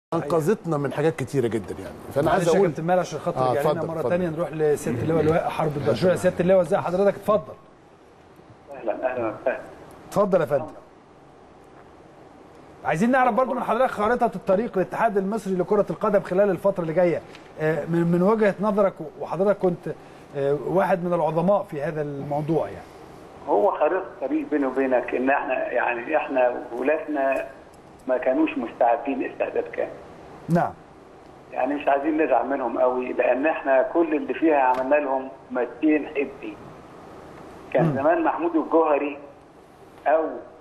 انقذتنا من حاجات كتيره جدا يعني فانا عايز معلش يا اقول كابتن مال عشان خاطر آه، رجع لنا اتفضل، مره اتفضل. ثانيه نروح لسياده اللواء لواء حرب الدهشوري سياده اللواء ازي حضرتك اتفضل اهلا اهلا وسهلا اتفضل يا فندم عايزين نعرف برضو من حضرتك خارطه الطريق للاتحاد المصري لكره القدم خلال الفتره اللي جايه آه، من من وجهه نظرك وحضرتك كنت آه، واحد من العظماء في هذا الموضوع يعني هو خريطة الطريق بيني وبينك ان احنا يعني احنا ولادنا ما كانوش مستعدين استعداد كامل نعم يعني مش عايزين نزعل منهم قوي لان احنا كل اللي فيها عملنا لهم مادين حبي كان زمان محمود الجوهري او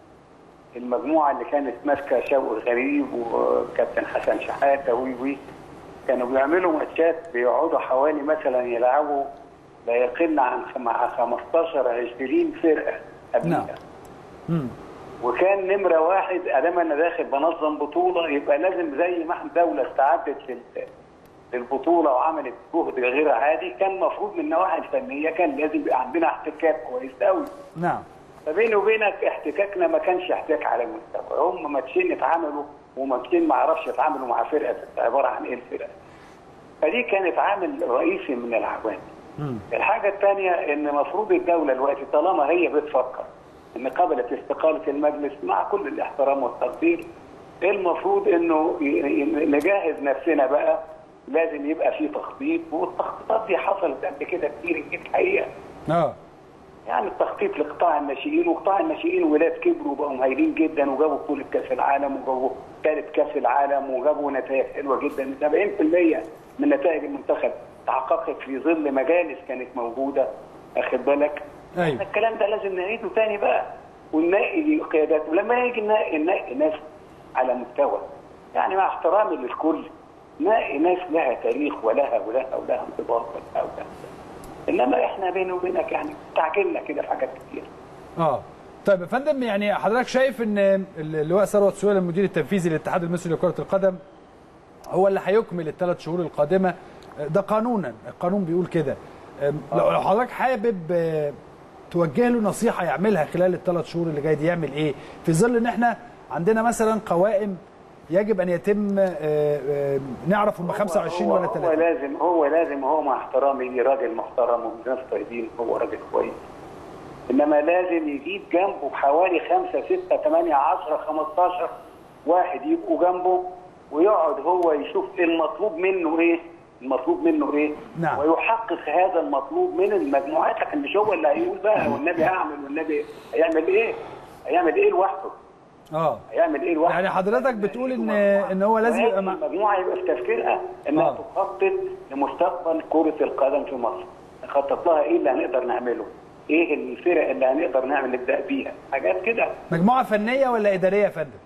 المجموعه اللي كانت ماسكه شوقي غريب وكابتن حسن شحاته وي وي كانوا بيعملوا ماتشات بيقعدوا حوالي مثلا يلعبوا لا يقل عن خ- مع 15 20 فرقه قبلها نعم. مم. وكان نمره واحد ادام انا داخل بنظم بطوله يبقى لازم زي ما احنا دوله استعدت لل- للبطوله وعملت جهد غير عادي كان المفروض من النواحي الفنيه كان لازم يبقى عندنا احتكاك كويس قوي نعم فبيني وبينك احتكاكنا ما كانش احتكاك على المستوى هم ماتشين اتعاملوا وماتشين ما اعرفش اتعاملوا مع فرقه عباره عن ايه الفرقه فدي كانت عامل رئيسي من العوامل مم. الحاجه الثانيه ان المفروض الدوله دلوقتي طالما هي بتفكر ان قبلت استقاله المجلس مع كل الاحترام والتقدير المفروض انه ي- ي- نجهز نفسنا بقى لازم يبقى في تخطيط والتخطيطات دي حصلت قبل كده كتير دي الحقيقه اه يعني التخطيط لقطاع الناشئين وقطاع الناشئين ولاد كبروا وبقوا هايلين جدا وجابوا بطوله كاس العالم وجابوا ثالث كاس العالم وجابوا نتائج حلوه جدا 70% من نتائج المنتخب تحققت في ظل مجالس كانت موجوده واخد بالك ايوه الكلام ده لازم نعيده تاني بقى وننقي قيادات ولما يجي ننقي ننقي ناس على مستوى يعني مع احترامي للكل نلاقي ناس لها تاريخ ولها ولها ولها انضباط ولها ولها انما احنا بيني وبينك يعني استعجلنا كده في حاجات كتير اه طيب يا فندم يعني حضرتك شايف ان اللواء ثروت سويل المدير التنفيذي للاتحاد المصري لكره القدم هو اللي هيكمل الثلاث شهور القادمه ده قانونا القانون بيقول كده أم، لو لو حضرتك حابب آه، توجه له نصيحه يعملها خلال الثلاث شهور اللي جايه دي يعمل ايه في ظل ان احنا عندنا مثلا قوائم يجب ان يتم آه، آه، نعرف هم 25 هو ولا هو 30 لازم هو لازم هو مع احترامي ليه راجل محترم وناس طيبين هو راجل كويس انما لازم يجيب جنبه حوالي خمسة ستة ثمانية عشرة 15 واحد يبقوا جنبه ويقعد هو يشوف المطلوب منه ايه المطلوب منه ايه نعم. ويحقق هذا المطلوب من المجموعات لكن مش هو اللي هيقول بقى والنبي هعمل والنبي هيعمل ايه هيعمل ايه لوحده اه هيعمل ايه لوحده يعني حضرتك بتقول ان ان هو لازم يبقى مع... المجموعه يبقى في تفكيرها انها آه. تخطط لمستقبل كره القدم في مصر نخطط لها ايه اللي هنقدر نعمله ايه الفرق اللي هنقدر نعمل نبدا بيها حاجات كده مجموعه فنيه ولا اداريه يا فندم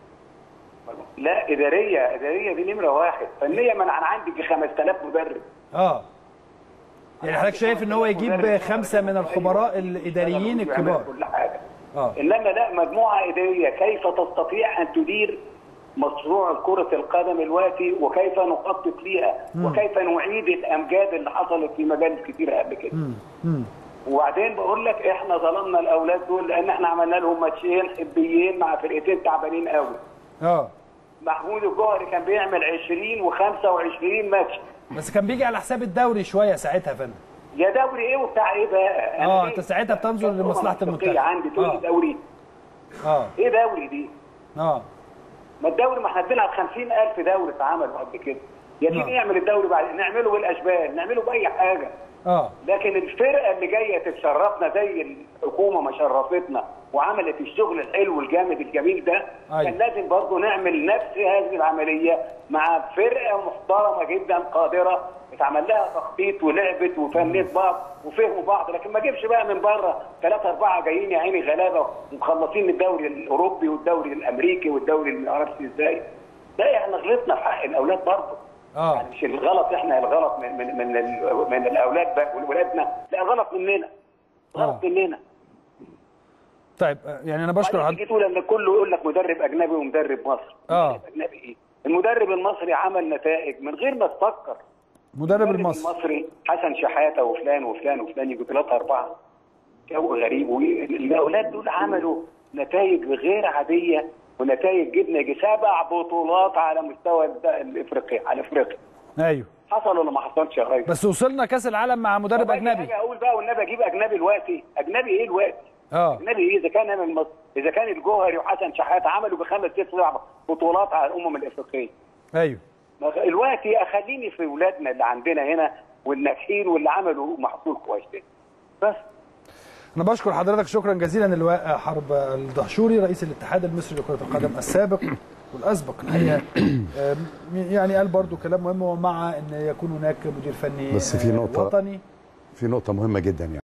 لا اداريه اداريه دي نمره واحد فنيه ما انا عندي يجي 5000 مدرب اه يعني حضرتك شايف ان هو يجيب خمسه من الخبراء الاداريين الكبار كل حاجه اه انما لا مجموعه اداريه كيف تستطيع ان تدير مشروع كرة القدم الوقتي وكيف نخطط ليها وكيف نعيد الامجاد اللي حصلت في مجالس كتير قبل كده امم وبعدين بقول لك احنا ظلمنا الاولاد دول لان احنا عملنا لهم ماتشين حبيين مع فرقتين تعبانين قوي اه محمود الجوهري كان بيعمل 20 و25 ماتش بس كان بيجي على حساب الدوري شويه ساعتها يا فندم يا دوري ايه وبتاع ايه بقى أنا آه، ليه؟ أنت ساعتها بتنظر لمصلحة منطقية المنتخب. عندي تقول لي آه. دوري اه ايه دوري دي اه ما الدوري ما احنا بنلعب 50000 دوري اتعملوا قبل كده يا نعم. تيجي نعمل الدوري بعد نعمله بالاشبال نعمله باي حاجه اه لكن الفرقه اللي جايه تتشرفنا زي الحكومه ما شرفتنا وعملت الشغل الحلو الجامد الجميل ده أيوة. كان لازم برضه نعمل نفس هذه العمليه مع فرقه محترمه جدا قادره اتعمل لها تخطيط ولعبت وفنت بعض وفهموا بعض لكن ما اجيبش بقى من بره ثلاثه اربعه جايين يا عيني غلابه ومخلصين الدوري الاوروبي والدوري الامريكي والدوري اللي ما اعرفش ازاي ده احنا غلطنا في حق الاولاد برضه اه يعني مش الغلط احنا الغلط من من من, ال- من الاولاد بقى والولادنا لا غلط مننا غلط آه. مننا طيب آه، يعني انا بشكر بعدين حضرتك تيجي تقول ان كله يقول لك مدرب اجنبي ومدرب مصري آه. مدرب اجنبي ايه المدرب المصري عمل نتائج من غير ما تفكر مدرب المصري المصري حسن شحاته وفلان وفلان وفلان يجوا ثلاثه اربعه جو غريب والاولاد دول عملوا نتائج غير عاديه ونتائج جبنا يجي سبع بطولات على مستوى الد- الافريقي على افريقيا ايوه حصل ولا ما حصلش يا ريس؟ بس وصلنا كاس العالم مع مدرب طب أجي- اجنبي أجي اقول بقى والنبي اجيب اجنبي دلوقتي اجنبي ايه دلوقتي؟ اه اجنبي ايه اذا كان انا المص... اذا كان الجوهري وحسن شحاته عملوا بخمس ست سبع بطولات على الامم الافريقيه ايوه ما- دلوقتي اخليني في اولادنا اللي عندنا هنا والناجحين واللي عملوا محصول كويس ده. بس انا بشكر حضرتك شكرا جزيلا اللواء حرب الدهشوري رئيس الاتحاد المصري لكره القدم السابق والاسبق الحقيقه آم، يعني قال برضو كلام مهم ومع ان يكون هناك مدير فني بس في آه، نقطة- وطني في نقطة مهمة جدا يعني